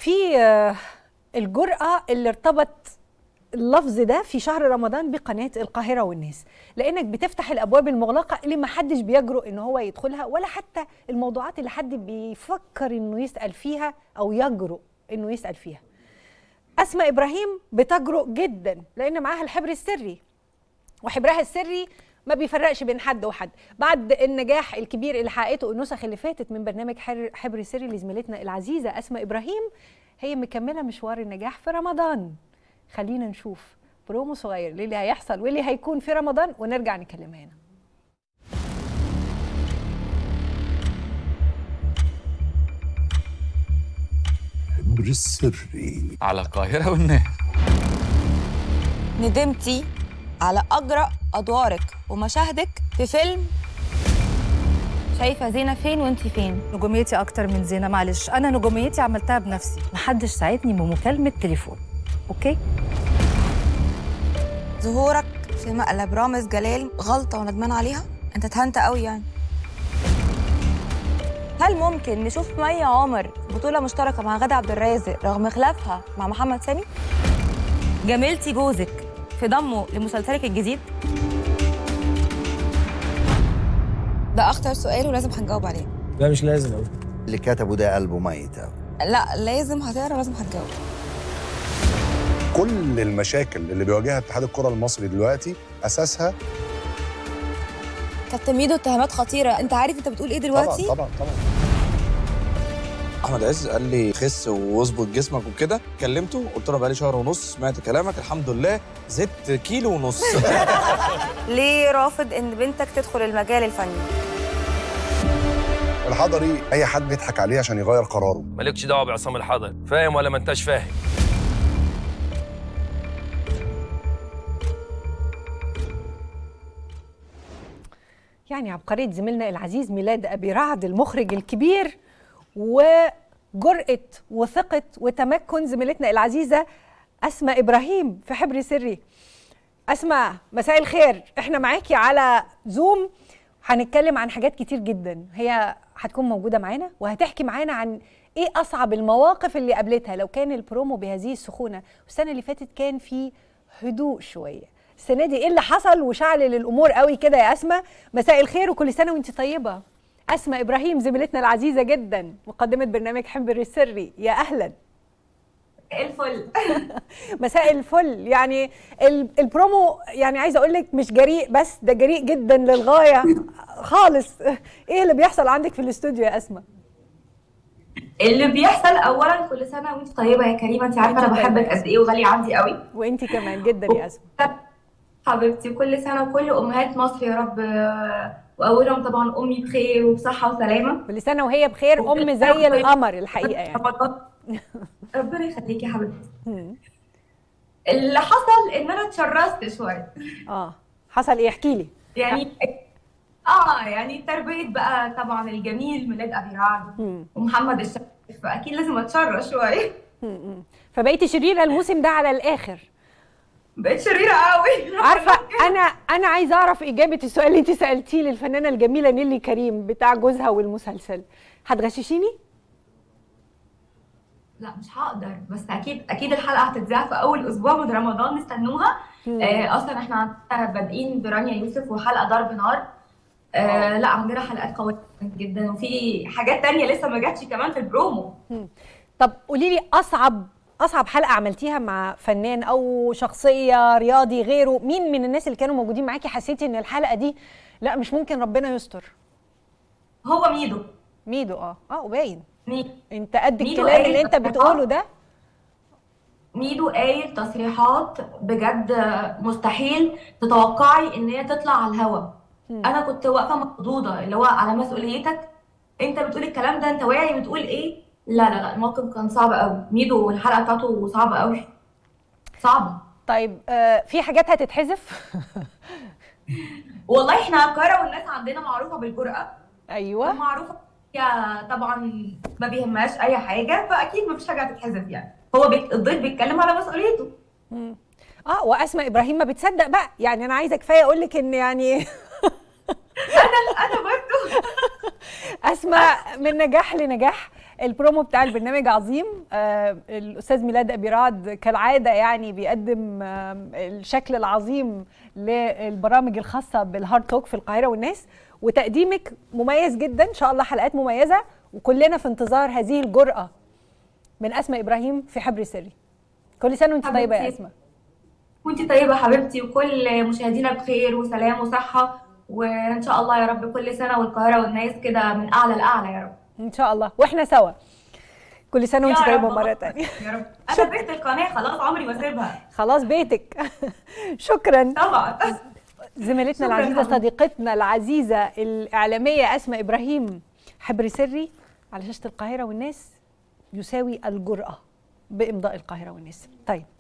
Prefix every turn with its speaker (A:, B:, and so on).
A: في آه، الجرأة اللي ارتبط اللفظ ده في شهر رمضان بقناة القاهرة والناس لأنك بتفتح الأبواب المغلقة اللي ما حدش بيجرؤ إن هو يدخلها ولا حتى الموضوعات اللي حد بيفكر إنه يسأل فيها أو يجرؤ إنه يسأل فيها أسماء إبراهيم بتجرؤ جدا لأن معاها الحبر السري وحبرها السري ما بيفرقش بين حد وحد بعد النجاح الكبير اللي حققته النسخ اللي فاتت من برنامج حر- حبر السري لزميلتنا العزيزة أسماء إبراهيم هي مكملة مشوار النجاح في رمضان خلينا نشوف برومو صغير للي هيحصل واللي هيكون في رمضان ونرجع نكلمها هنا
B: الحبر السري
C: على القاهرة والناس
D: ندمتي على أجرأ أدوارك ومشاهدك في فيلم شايفة زينة فين وانتي فين
E: نجوميتي اكتر من زينه معلش انا نجوميتي عملتها بنفسي محدش ساعدني بمكالمه تليفون اوكي
D: ظهورك في مقلب رامز جلال غلطة وندمان عليها انت اتهنت قوي يعني هل ممكن نشوف مي عمر بطولة مشتركة مع غادة عبد الرازق رغم خلافها مع محمد سامي؟ جميلتي جوزك في ضمه لمسلسلك الجديد؟ ده أخطر سؤال ولازم هنجاوب عليه
F: لا مش لازم أوي.
G: اللي كتبه ده قلبه ميت أوي.
D: لا لازم هتقرا لازم هتجاوب
B: كل المشاكل اللي بيواجهها اتحاد الكره المصري دلوقتي اساسها
D: كابتن ميدو اتهامات خطيرة انت عارف انت بتقول ايه دلوقتي؟
B: طبعا طبعا طبعا
F: احمد عز قال لي خس واظبط جسمك وكده كلمته قلت له بقالي شهر ونص سمعت كلامك الحمد لله زدت كيلو ونص
D: ليه رافض ان بنتك تدخل المجال الفني؟
B: الحضري اي حد بيضحك عليه عشان يغير قراره
H: مالكش دعوه بعصام الحضري فاهم ولا ما انتش فاهم
A: يعني عبقرية زميلنا العزيز ميلاد أبي رعد المخرج الكبير وجرأة وثقة وتمكن زميلتنا العزيزة أسماء إبراهيم في حبر سري أسماء مساء الخير احنا معاكي على زوم هنتكلم عن حاجات كتير جدا هي هتكون موجودة معانا وهتحكي معانا عن ايه أصعب المواقف اللي قابلتها لو كان البرومو بهذه السخونة والسنة اللي فاتت كان في هدوء شوية السنة دي ايه اللي حصل وشعلل الأمور قوي كده يا أسماء مساء الخير وكل سنة وانت طيبة أسماء إبراهيم زميلتنا العزيزة جدا مقدمة برنامج حبر السري يا أهلا
I: الفل
A: مساء الفل يعني ال- البرومو يعني عايزه اقول لك مش جريء بس ده جريء جدا للغايه خالص ايه اللي بيحصل عندك في الاستوديو يا اسماء
I: اللي بيحصل اولا كل سنه وانت طيبه يا كريمه انت عارفه انا
A: وأنت طيبة
I: بحبك
A: يا
I: قد ايه وغاليه عندي قوي
A: وانت كمان جدا يا اسماء
I: حبيبتي كل سنه وكل امهات مصر يا رب آه، واولهم طبعا امي بخير وبصحه وسلامه
A: كل سنه وهي بخير ام زي القمر الحقيقه يعني
I: رمضان ربنا يخليكي يا حبيبتي
A: مم.
I: اللي حصل ان انا اتشرست شويه
A: اه حصل ايه احكي لي
I: يعني اه يعني تربيه بقى طبعا الجميل ميلاد ابي رعد
A: مم.
I: ومحمد الشريف فاكيد لازم اتشرس شويه
A: مم. مم. فبقيتي شريره الموسم ده على الاخر
I: بقيت شريره قوي
A: عارفه انا انا عايزه اعرف اجابه السؤال اللي انت سالتيه للفنانه الجميله نيلي كريم بتاع جوزها والمسلسل هتغششيني
I: لا مش هقدر بس اكيد اكيد الحلقه هتتذاع في اول اسبوع من رمضان استنوها آه اصلا احنا عندنا بادئين برانيا يوسف وحلقه ضرب نار آه لا عندنا حلقات قويه جدا وفي حاجات تانية لسه ما جاتش كمان في البرومو
A: طب قولي لي اصعب اصعب حلقه عملتيها مع فنان او شخصيه رياضي غيره مين من الناس اللي كانوا موجودين معاكي حسيتي ان الحلقه دي لا مش ممكن ربنا يستر
I: هو ميدو
A: ميدو اه اه وباين
I: ميدو
A: انت قد
I: ميدو
A: الكلام
I: قايل
A: اللي انت
I: تصريحات.
A: بتقوله ده
I: ميدو قايل تصريحات بجد مستحيل تتوقعي ان هي تطلع على الهوا انا كنت واقفه مخضوضه اللي هو على مسؤوليتك انت بتقول الكلام ده انت واعي بتقول ايه لا لا لا الموقف كان صعب قوي ميدو الحلقه بتاعته صعبه قوي صعبه
A: طيب آه في حاجات هتتحذف
I: والله احنا القاهره والناس عندنا معروفه بالجرأه
A: ايوه
I: ومعروفه هي طبعا ما بيهمهاش اي حاجه فاكيد ما فيش حاجه هتتحذف يعني هو بيك... الضيف بيتكلم على مسؤوليته
A: اه واسماء ابراهيم ما بتصدق بقى يعني انا عايزه كفايه اقول لك ان يعني
I: انا انا برضه
A: اسماء من نجاح لنجاح البرومو بتاع البرنامج عظيم آه الاستاذ ميلاد ابي رعد كالعاده يعني بيقدم آه الشكل العظيم للبرامج الخاصه بالهارد توك في القاهره والناس وتقديمك مميز جدا ان شاء الله حلقات مميزه وكلنا في انتظار هذه الجرأه من اسماء ابراهيم في حبر سري كل سنه وانت طيبه يا
I: حبيبتي.
A: اسماء
I: وانت طيبة حبيبتي وكل مشاهدينا بخير وسلام وصحة وإن شاء الله يا رب كل سنة والقاهرة والناس كده من أعلى لأعلى يا رب
A: ان شاء الله واحنا سوا كل سنه وانت
I: يا
A: طيبه
I: رب.
A: مره تانية
I: يا رب أنا بيت القناة خلاص عمري ما أسيبها
A: خلاص بيتك شكرا
I: طبعا
A: زميلتنا
I: شكراً
A: العزيزه
I: حبيبتي.
A: صديقتنا العزيزه الاعلاميه اسماء ابراهيم حبر سري على شاشه القاهره والناس يساوي الجراه بامضاء القاهره والناس طيب